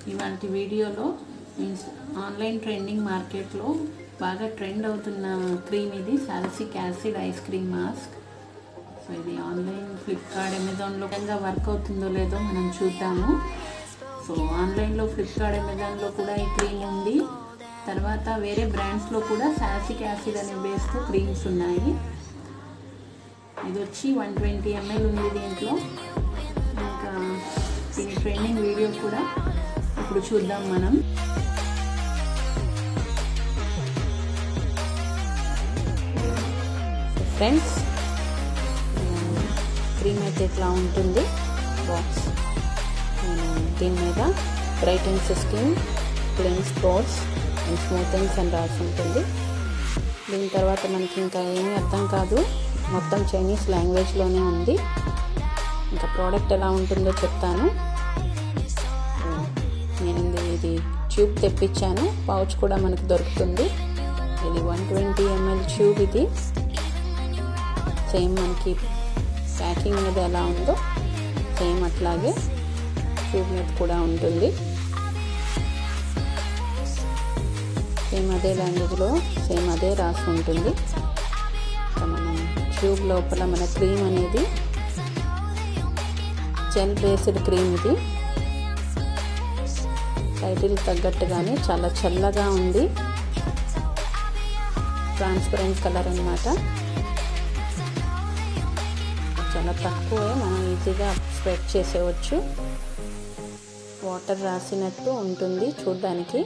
ఇవాళ వీడియోలో means online trending మార్కెట్లో బాగా ట్రెండ్ అవుతున్న క్రీమ్ ఇది salicylic acid ice cream mask so ఇది ఆన్లైన్ ఫ్లిప్కార్ట్ అమెజాన్లో విధంగా వర్క్ అవుతుందో లేదో మనం చూద్దాము సో ఆన్లైన్లో ఫ్లిప్కార్ట్ అమెజాన్లో కూడా ఈ క్రీమ్ ఉంది తర్వాత వేరే బ్రాండ్స్లో కూడా సాల్సిక్ యాసిడ్ అనే బేస్తో క్రీమ్స్ ఉన్నాయి ఇది వచ్చి వన్ ట్వంటీ ఎంఎల్ ఉంది దీంట్లో ఇంకా దీని ట్రైనింగ్ వీడియో కూడా ఇప్పుడు చూద్దాం మనం ఫ్రెండ్స్ క్రీమ్ అయితే ఇట్లా ఉంటుంది బాక్స్ దీని మీద brightens skin cleanses sports and smoothens అని రాసి ఉంటుంది దీని తర్వాత మనకి ఇంకా ఏమీ అర్థం కాదు మొత్తం చైనీస్ లాంగ్వేజ్లోనే ఉంది ఇంకా ప్రోడక్ట్ ఎలా ఉంటుందో చెప్తాను నేను ఇది ట్యూబ్ తెప్పించాను పౌచ్ కూడా మనకు దొరుకుతుంది ఇది వన్ ట్వంటీ ఎంఎల్ ట్యూబ్ ఇది సేమ్ మనకి ప్యాకింగ్ మీద ఎలా ఉందో సేమ్ అట్లాగే ట్యూబ్ మీద కూడా ఉంటుంది సేమ్ అదే లాంగ్వేజ్లో సేమ్ అదే రాసి ఉంటుంది మనం ట్యూబ్ లోపల మన క్రీమ్ అనేది జెల్ బేస్డ్ క్రీమ్ ఇది టైటిల్ తగ్గట్టుగానే చాలా చల్లగా ఉంది ట్రాన్స్పరెంట్ కలర్ అనమాట చాలా తక్కువే మనం ఈజీగా స్ప్రెడ్ చేసేవచ్చు వాటర్ రాసినట్టు ఉంటుంది చూడ్డానికి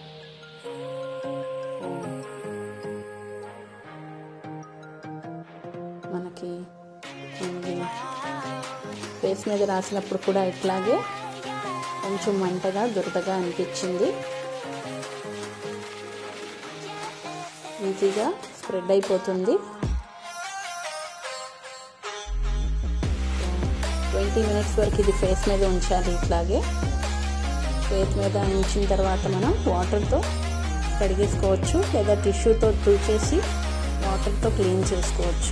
మనకి ఫేస్ మీద రాసినప్పుడు కూడా ఇట్లాగే కొంచెం మంటగా దురదగా అనిపించింది ఈజీగా స్ప్రెడ్ అయిపోతుంది ట్వంటీ మినిట్స్ వరకు ఇది ఫేస్ మీద ఉంచాలి ఇట్లాగే ఫేస్ మీద ఉంచిన తర్వాత మనం వాటర్తో కడిగేసుకోవచ్చు లేదా టిష్యూతో తుడిచేసి వాటర్తో క్లీన్ చేసుకోవచ్చు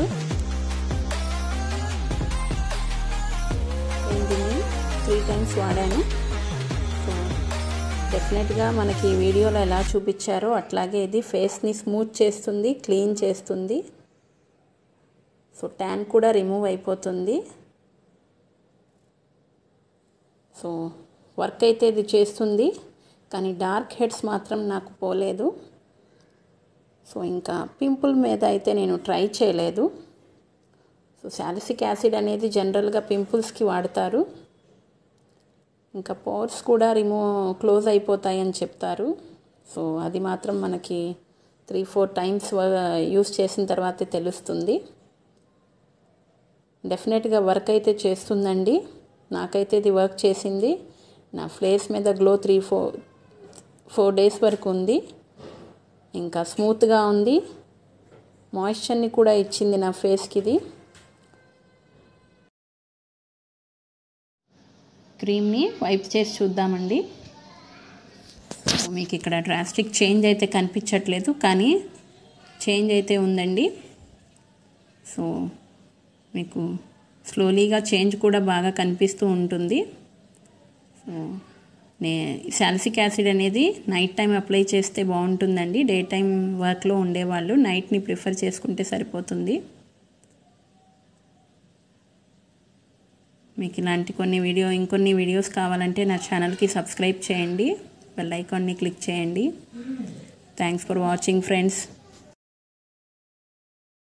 నేను దీన్ని త్రీ టైమ్స్ వాడాను సో డెఫినెట్గా మనకి ఈ వీడియోలో ఎలా చూపించారో అట్లాగే ఇది ఫేస్ని స్మూత్ చేస్తుంది క్లీన్ చేస్తుంది సో ట్యాన్ కూడా రిమూవ్ అయిపోతుంది సో వర్క్ అయితే ఇది చేస్తుంది కానీ డార్క్ హెడ్స్ మాత్రం నాకు పోలేదు సో ఇంకా పింపుల్ మీద అయితే నేను ట్రై చేయలేదు సో సాలిసిక్ యాసిడ్ అనేది జనరల్గా పింపుల్స్కి వాడతారు ఇంకా పోర్స్ కూడా రిమూవ్ క్లోజ్ అయిపోతాయి అని చెప్తారు సో అది మాత్రం మనకి త్రీ ఫోర్ టైమ్స్ యూస్ చేసిన తర్వాతే తెలుస్తుంది డెఫినెట్గా వర్క్ అయితే చేస్తుందండి నాకైతే ఇది వర్క్ చేసింది నా ఫేస్ మీద glow three four four days వరకు ఉంది ఇంకా స్మూత్గా ఉంది మాయిశ్చర్ని కూడా ఇచ్చింది నా ఫేస్కి ఇది క్రీమ్ని వైప్ చేసి చూద్దామండి మీకు ఇక్కడ డ్రాస్టిక్ చేంజ్ అయితే కనిపించట్లేదు కానీ చేంజ్ అయితే ఉందండి సో మీకు స్లోలీగా చేంజ్ కూడా బాగా కనిపిస్తూ ఉంటుంది సో నే సాల్సిక్ యాసిడ్ అనేది నైట్ టైం అప్లై చేస్తే బాగుంటుందండి డే టైం వర్క్లో ఉండేవాళ్ళు నైట్ని ప్రిఫర్ చేసుకుంటే సరిపోతుంది మీకు ఇలాంటి కొన్ని వీడియో ఇంకొన్ని వీడియోస్ కావాలంటే నా ఛానల్కి సబ్స్క్రైబ్ చేయండి బెల్ ఐకాన్ని క్లిక్ చేయండి థ్యాంక్స్ ఫర్ వాచింగ్ ఫ్రెండ్స్